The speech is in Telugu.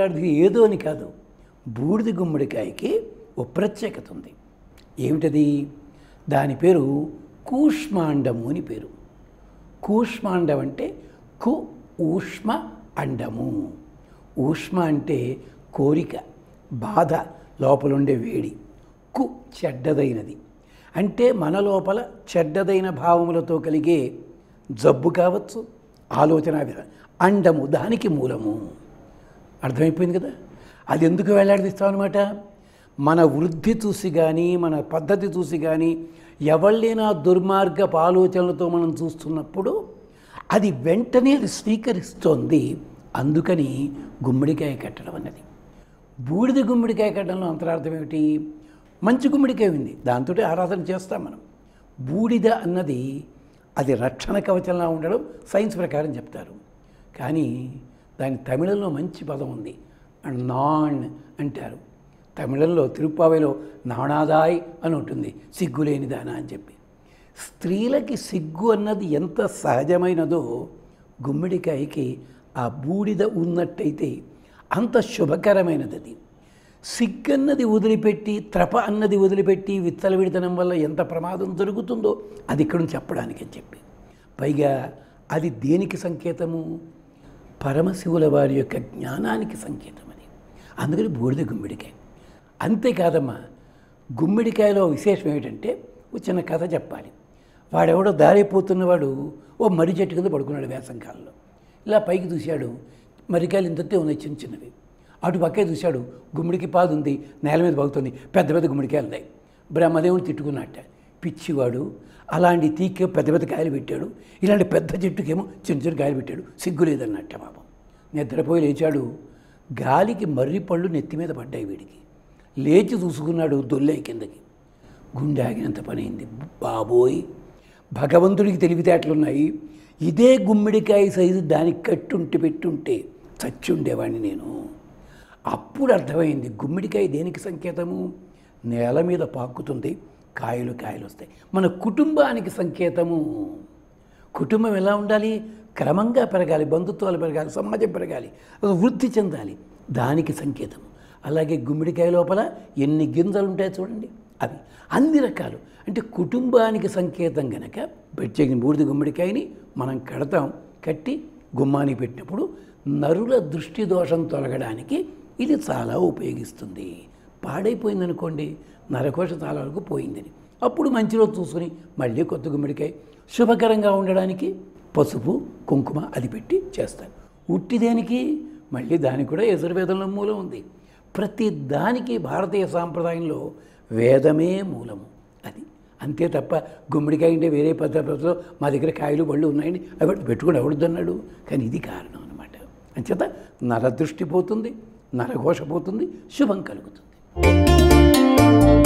వేలాడిది ఏదో అని కాదు బూడిద గుమ్మడికాయకి ఓ ప్రత్యేకత ఉంది ఏమిటది దాని పేరు కూష్మాండము అని పేరు కూష్మాండం అంటే కు ఊష్మ అండము ఊష్మ అంటే కోరిక బాధ లోపలుండే వేడి కు చెడ్డదైనది అంటే మన లోపల చెడ్డదైన భావములతో కలిగే జబ్బు కావచ్చు ఆలోచన విధ- అండము దానికి మూలము అర్థమైపోయింది కదా అది ఎందుకు వేలాడదీస్తాం అనమాట మన వృద్ధి చూసి కానీ మన పద్ధతి చూసి కానీ ఎవళ్ళైనా దుర్మార్గపు ఆలోచనలతో మనం చూస్తున్నప్పుడు అది వెంటనే అది స్వీకరిస్తోంది అందుకని గుమ్మడికాయ కట్టడం అన్నది బూడిద గుమ్మడికాయ కట్టడంలో అంతరార్థం ఏమిటి మంచి గుమ్మడికాయ ఉంది దాంతో ఆరాధన చేస్తాం మనం బూడిద అన్నది అది రక్షణ కవచంలా ఉండడం సైన్స్ ప్రకారం చెప్తారు కానీ దాని తమిళంలో మంచి పదం ఉంది నాణ్ అంటారు తమిళంలో తిరుప్పావైలో నాణాదాయ్ అని ఉంటుంది సిగ్గులేని దాన అని చెప్పి స్త్రీలకి సిగ్గు అన్నది ఎంత సహజమైనదో గుమ్మిడికాయకి ఆ బూడిద ఉన్నట్టయితే అంత శుభకరమైనది అది సిగ్గన్నది వదిలిపెట్టి త్రప అన్నది వదిలిపెట్టి విత్తలవిడితనం వల్ల ఎంత ప్రమాదం జరుగుతుందో అది ఇక్కడ నుంచి చెప్పడానికి అని చెప్పి పైగా అది దేనికి సంకేతము పరమశివుల వారి యొక్క జ్ఞానానికి సంకేతం అది అందుకని బూడిద గుమ్మిడికాయ అంతేకాదమ్మా గుమ్మిడికాయలో విశేషం ఏమిటంటే ఒక చిన్న కథ చెప్పాలి వాడెవడో దారైపోతున్నవాడు ఓ మర్రి చెట్టు కింద పడుకున్నాడు వేసంకాలంలో ఇలా పైకి చూశాడు మర్రికాయలు ఇంతతే ఉన్నాయి చిన్న చిన్నవి అటు పక్కే చూశాడు గుమ్మిడికి పాదు ఉంది నేల మీద పగుతుంది పెద్ద పెద్ద గుమ్మిడికాయలు ఉన్నాయి బ్రహ్మదేవుడు తిట్టుకున్నట్ట పిచ్చివాడు అలాంటి తీకే పెద్ద పెద్ద కాయలు పెట్టాడు ఇలాంటి పెద్ద చెట్టుకేమో చిన్న చిన్న కాయలు పెట్టాడు సిగ్గు లేదన్నట్ట పాపం నిద్రపోయి లేచాడు గాలికి మర్రి పళ్ళు నెత్తి మీద పడ్డాయి వీడికి లేచి చూసుకున్నాడు దొల్లై కిందకి గుండె ఆగినంత పనైంది బాబోయ్ భగవంతుడికి తెలివితేటలున్నాయి ఇదే గుమ్మిడికాయ సైజు దానికి కట్టుంటే పెట్టుంటే చచ్చి ఉండేవాడిని నేను అప్పుడు అర్థమైంది గుమ్మిడికాయ దేనికి సంకేతము నేల మీద పాకుతుంది కాయలు కాయలు వస్తాయి మన కుటుంబానికి సంకేతము కుటుంబం ఎలా ఉండాలి క్రమంగా పెరగాలి బంధుత్వాలు పెరగాలి సమాజం పెరగాలి అది వృద్ధి చెందాలి దానికి సంకేతం అలాగే గుమ్మిడికాయ లోపల ఎన్ని గింజలు ఉంటాయో చూడండి అవి అన్ని రకాలు అంటే కుటుంబానికి సంకేతం గనక ప్రత్యేకించి బూడిద గుమ్మడికాయని మనం కడతాం కట్టి గుమ్మానికి పెట్టినప్పుడు నరుల దృష్టి దోషం తొలగడానికి ఇది చాలా ఉపయోగిస్తుంది పాడైపోయిందనుకోండి నరకోశ చాలా వరకు పోయిందని అప్పుడు మంచి రోజు చూసుకుని మళ్ళీ కొత్త గుమ్మడికాయ శుభకరంగా ఉండడానికి పసుపు కుంకుమ అది పెట్టి చేస్తారు ఉట్టి దేనికి మళ్ళీ దానికి కూడా యజుర్వేదంలో మూలం ఉంది ప్రతి దానికి భారతీయ సాంప్రదాయంలో వేదమే మూలము అది అంతే తప్ప గుమ్మడికాయ అంటే వేరే పద్ధతిలో మా దగ్గర కాయలు బళ్ళు ఉన్నాయని అవి పెట్టుకుని ఎవడుద్దన్నాడు కానీ ఇది కారణం అనమాట అంచేత నరదృష్టి పోతుంది నరఘోష పోతుంది శుభం కలుగుతుంది